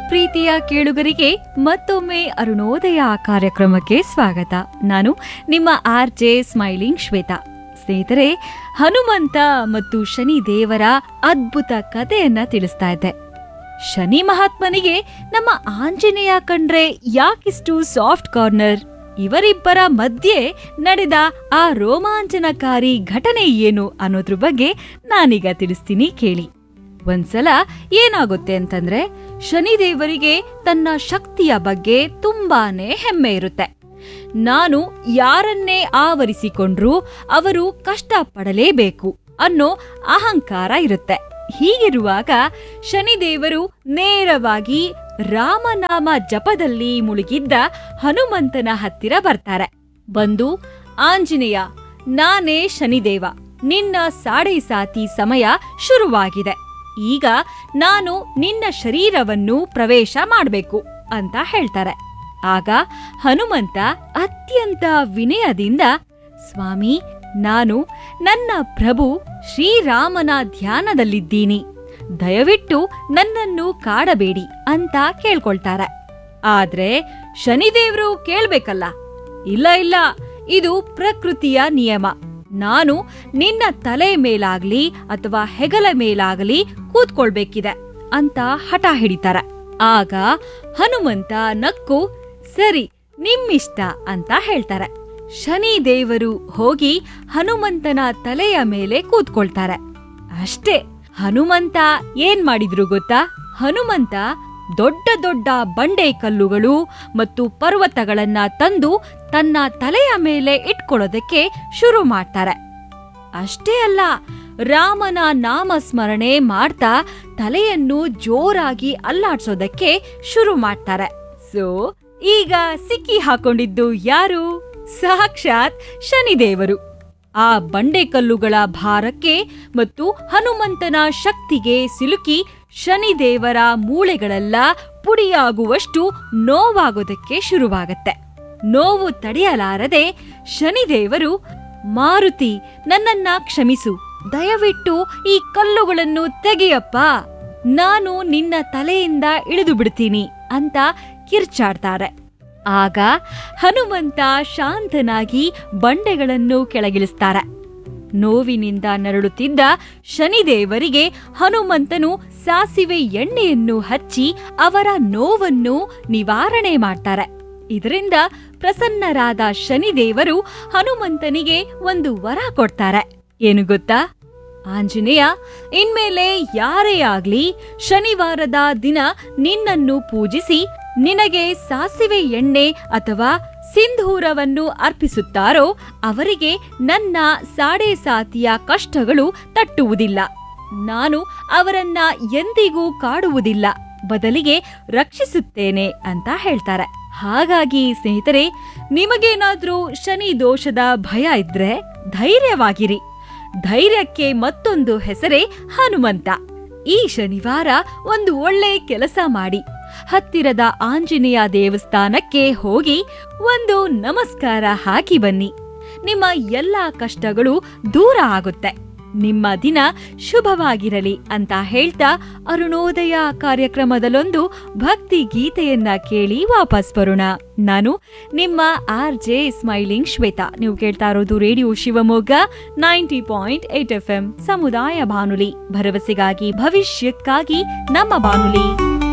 ಪ್ರೀತಿಯ ಕೇಳುಗರಿಗೆ ಮತ್ತೊಮ್ಮೆ ಅರುಣೋದಯ ಕಾರ್ಯಕ್ರಮಕ್ಕೆ ಸ್ವಾಗತ ನಾನು ನಿಮ್ಮ ಆರ್ ಜೆ ಸ್ಮೈಲಿಂಗ್ ಶ್ವೇತಾ ಸ್ನೇಹಿತರೆ ಹನುಮಂತ ಮತ್ತು ಶನಿ ದೇವರ ಅದ್ಭುತ ಕಥೆಯನ್ನ ತಿಳಿಸ್ತಾ ಇದ್ದೆ ಶನಿ ಮಹಾತ್ಮನಿಗೆ ನಮ್ಮ ಆಂಜನೇಯ ಕಂಡ್ರೆ ಯಾಕಿಷ್ಟು ಸಾಫ್ಟ್ ಕಾರ್ನರ್ ಇವರಿಬ್ಬರ ಮಧ್ಯೆ ನಡೆದ ಆ ರೋಮಾಂಚನಕಾರಿ ಘಟನೆ ಏನು ಅನ್ನೋದ್ರ ಬಗ್ಗೆ ನಾನೀಗ ತಿಳಿಸ್ತೀನಿ ಕೇಳಿ ಒಂದ್ಸಲ ಏನಾಗುತ್ತೆ ಅಂತಂದ್ರೆ ಶನಿದೇವರಿಗೆ ತನ್ನ ಶಕ್ತಿಯ ಬಗ್ಗೆ ತುಂಬಾನೇ ಹೆಮ್ಮೆ ಇರುತ್ತೆ ನಾನು ಯಾರನ್ನೇ ಆವರಿಸಿಕೊಂಡ್ರೂ ಅವರು ಕಷ್ಟ ಪಡಲೇಬೇಕು ಅನ್ನೋ ಅಹಂಕಾರ ಇರುತ್ತೆ ಹೀಗಿರುವಾಗ ಶನಿದೇವರು ನೇರವಾಗಿ ರಾಮನಾಮ ಜಪದಲ್ಲಿ ಮುಳುಗಿದ್ದ ಹನುಮಂತನ ಹತ್ತಿರ ಬರ್ತಾರೆ ಬಂದು ಆಂಜನೇಯ ನಾನೇ ಶನಿದೇವ ನಿನ್ನ ಸಾಡೆ ಸಾತಿ ಸಮಯ ಶುರುವಾಗಿದೆ ಈಗ ನಾನು ನಿನ್ನ ಶರೀರವನ್ನು ಪ್ರವೇಶ ಮಾಡಬೇಕು ಅಂತ ಹೇಳ್ತಾರೆ ಆಗ ಹನುಮಂತ ಅತ್ಯಂತ ವಿನಯದಿಂದ ಸ್ವಾಮಿ ನಾನು ನನ್ನ ಪ್ರಭು ಶ್ರೀರಾಮನ ಧ್ಯಾನದಲ್ಲಿದ್ದೀನಿ ದಯವಿಟ್ಟು ನನ್ನನ್ನು ಕಾಡಬೇಡಿ ಅಂತ ಕೇಳ್ಕೊಳ್ತಾರೆ ಆದ್ರೆ ಶನಿದೇವ್ರು ಕೇಳ್ಬೇಕಲ್ಲ ಇಲ್ಲ ಇಲ್ಲ ಇದು ಪ್ರಕೃತಿಯ ನಿಯಮ ನಾನು ನಿನ್ನ ತಲೆ ಮೇಲಾಗ್ಲಿ ಅಥವಾ ಹೆಗಲ ಮೇಲಾಗಲಿ ಕೂತ್ಕೊಳ್ಬೇಕಿದೆ ಅಂತ ಹಠ ಹಿಡಿತಾರೆ ಆಗ ಹನುಮಂತ ನಕ್ಕು ಸರಿ ನಿಮ್ಮಿಷ್ಟ ಅಂತ ಹೇಳ್ತಾರೆ ಶನಿ ದೇವರು ಹೋಗಿ ಹನುಮಂತನ ತಲೆಯ ಮೇಲೆ ಕೂತ್ಕೊಳ್ತಾರೆ ಅಷ್ಟೇ ಹನುಮಂತ ಏನ್ ಮಾಡಿದ್ರು ಗೊತ್ತಾ ಹನುಮಂತ ದೊಡ್ಡ ದೊಡ್ಡ ಬಂಡೆ ಕಲ್ಲುಗಳು ಮತ್ತು ಪರ್ವತಗಳನ್ನ ತಂದು ತನ್ನ ತಲೆಯ ಮೇಲೆ ಇಟ್ಕೊಳ್ಳೋದಕ್ಕೆ ಶುರು ಮಾಡ್ತಾರೆ ಅಷ್ಟೇ ಅಲ್ಲ ರಾಮನ ನಾಮ ಸ್ಮರಣೆ ಮಾಡ್ತಾ ತಲೆಯನ್ನು ಜೋರಾಗಿ ಅಲ್ಲಾಡ್ಸೋದಕ್ಕೆ ಶುರು ಮಾಡ್ತಾರೆ ಸೊ ಈಗ ಸಿಕ್ಕಿ ಹಾಕೊಂಡಿದ್ದು ಯಾರು ಸಾಕ್ಷಾತ್ ಶನಿದೇವರು ಆ ಬಂಡೆಕಲ್ಲುಗಳ ಭಾರಕ್ಕೆ ಮತ್ತು ಹನುಮಂತನ ಶಕ್ತಿಗೆ ಸಿಲುಕಿ ಶನಿದೇವರ ಮೂಳೆಗಳೆಲ್ಲ ಪುಡಿಯಾಗುವಷ್ಟು ನೋವಾಗೋದಕ್ಕೆ ಶುರುವಾಗತ್ತೆ ನೋವು ತಡೆಯಲಾರದೆ ಶನಿದೇವರು ಮಾರುತಿ ನನ್ನನ್ನ ಕ್ಷಮಿಸು ದಯವಿಟ್ಟು ಈ ಕಲ್ಲುಗಳನ್ನು ತೆಗೆಯಪ್ಪ ನಾನು ನಿನ್ನ ತಲೆಯಿಂದ ಇಳಿದು ಬಿಡ್ತೀನಿ ಅಂತ ಕಿರ್ಚಾಡ್ತಾರೆ ಆಗ ಹನುಮಂತ ಶಾಂತನಾಗಿ ಬಂಡೆಗಳನ್ನು ಕೆಳಗಿಳಿಸ್ತಾರೆ ನೋವಿನಿಂದ ನರಳುತ್ತಿದ್ದ ಶನಿದೇವರಿಗೆ ಹನುಮಂತನು ಸಾಸಿವೆ ಎಣ್ಣೆಯನ್ನು ಹಚ್ಚಿ ಅವರ ನೋವನ್ನು ನಿವಾರಣೆ ಮಾಡ್ತಾರೆ ಇದರಿಂದ ಪ್ರಸನ್ನರಾದ ಶನಿದೇವರು ಹನುಮಂತನಿಗೆ ಒಂದು ವರ ಕೊಡ್ತಾರೆ ಏನು ಗೊತ್ತಾ ಆಂಜನೇಯ ಇನ್ಮೇಲೆ ಯಾರೇ ಆಗ್ಲಿ ಶನಿವಾರದ ದಿನ ನಿನ್ನನ್ನು ಪೂಜಿಸಿ ನಿನಗೆ ಸಾಸಿವೆ ಎಣ್ಣೆ ಅಥವಾ ಸಿಂಧೂರವನ್ನು ಅರ್ಪಿಸುತ್ತಾರೋ ಅವರಿಗೆ ನನ್ನ ಸಾಡೆ ಸಾತಿಯ ಕಷ್ಟಗಳು ತಟ್ಟುವುದಿಲ್ಲ ನಾನು ಅವರನ್ನ ಎಂದಿಗೂ ಕಾಡುವುದಿಲ್ಲ ಬದಲಿಗೆ ರಕ್ಷಿಸುತ್ತೇನೆ ಅಂತ ಹೇಳ್ತಾರೆ ಹಾಗಾಗಿ ಸ್ನೇಹಿತರೆ ನಿಮಗೇನಾದ್ರೂ ಶನಿ ದೋಷದ ಭಯ ಇದ್ರೆ ಧೈರ್ಯವಾಗಿರಿ ಧೈರ್ಯಕ್ಕೆ ಮತ್ತೊಂದು ಹೆಸರೇ ಹನುಮಂತ ಈ ಶನಿವಾರ ಒಂದು ಒಳ್ಳೆ ಕೆಲಸ ಮಾಡಿ ಹತ್ತಿರದ ಆಂಜನೇಯ ದೇವಸ್ಥಾನಕ್ಕೆ ಹೋಗಿ ಒಂದು ನಮಸ್ಕಾರ ಹಾಕಿ ಬನ್ನಿ ನಿಮ್ಮ ಎಲ್ಲಾ ಕಷ್ಟಗಳು ದೂರ ಆಗುತ್ತೆ ನಿಮ್ಮ ದಿನ ಶುಭವಾಗಿರಲಿ ಅಂತ ಹೇಳ್ತಾ ಅರುಣೋದಯ ಕಾರ್ಯಕ್ರಮದಲ್ಲೊಂದು ಭಕ್ತಿ ಗೀತೆಯನ್ನ ಕೇಳಿ ವಾಪಸ್ ಬರೋಣ ನಾನು ನಿಮ್ಮ ಆರ್ ಜೆ ಸ್ಮೈಲಿಂಗ್ ಶ್ವೇತಾ ನೀವು ಕೇಳ್ತಾ ಇರೋದು radio Shivamogga ninety point eight FM ಎಂ ಸಮುದಾಯ ಬಾನುಲಿ ಭರವಸೆಗಾಗಿ ಭವಿಷ್ಯಕ್ಕಾಗಿ ನಮ್ಮ ಬಾನುಲಿ